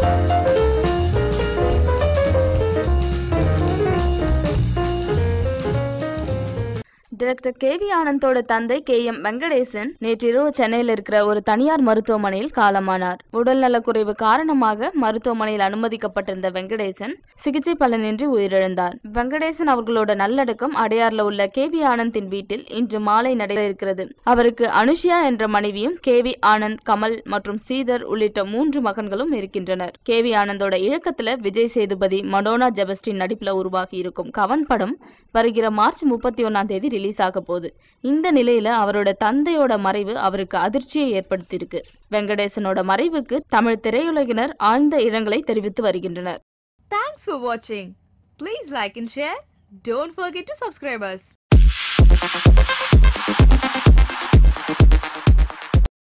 Director K V ஆனந்தோட தந்தை K M Venkatesan நேற்றிரவு சென்னையில் இருக்கிற ஒரு தனியார் மருத்துவமனையில் காலமானார் உடல்நலக்குறைவு காரணமாக மருத்துவமனையில் அனுமதிக்கப்பட்டிருந்த வெங்கடேசன் சிகிச்சை பலனின்றி உயிரிழந்தார் வெங்கடேசன் அவர்களோட நல்லடக்கம் அடையார்ல உள்ள கே வி ஆனந்தின் வீட்டில் இன்று மாலை நடைபெற இருக்கிறது அவருக்கு அனுஷியா என்ற மனைவியும் கே வி ஆனந்த் கமல் மற்றும் சீதர் உள்ளிட்ட மூன்று மகன்களும் இருக்கின்றனர் கே வி ஆனந்தோட இழக்கத்துல விஜய் சேதுபதி மடோனா ஜெபஸ்டின் நடிப்புல உருவாகி இருக்கும் கவன் படம் வருகிற மார்ச் முப்பத்தி ஒன்னாம் தேதி ரிலீஸ் ஆக போகுது இந்த நிலையில அவரோட தந்தையோட மறைவு அவருக்கு அதிர்ச்சியை ஏற்படுத்தியிருக்கு வெங்கடேசனோட மறைவுக்கு தமிழ் திரையுலகினர் ஆழ்ந்த இரங்கலை தெரிவித்து வருகின்றனர் Thanks for watching. Please like and share. Don't forget to subscribe us.